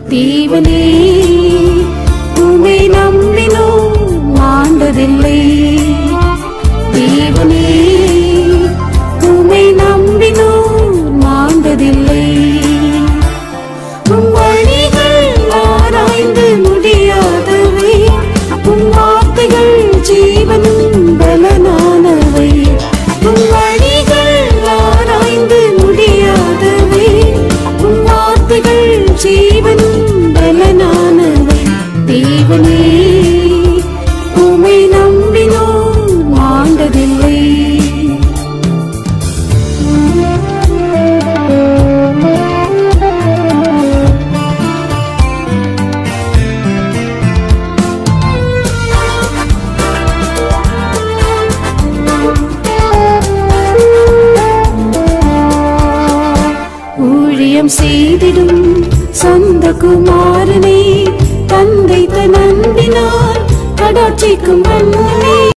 தேவனே உமை நம்பினோம் மாண்டதில்லை தேவனே உமை நம்பினோம் மாண்டதில்லை உம் வழிகள் ஆராய்ந்து முடியாதவை உம் வார்த்தைகள் ஜீவனும் பலனானவை உம் வழிகள் ஆராய்ந்து முடியாதவை உம் வார்த்தைகள் ஜீவனும் பலனானவை தேவனே உமை நம்பினோம் மாண்டதில்லை ஊழியம் செய்திடும் சொந்த குமாரனே தந்தை தன் அன்பினால் கடாட்சிக்கும் மன்னனே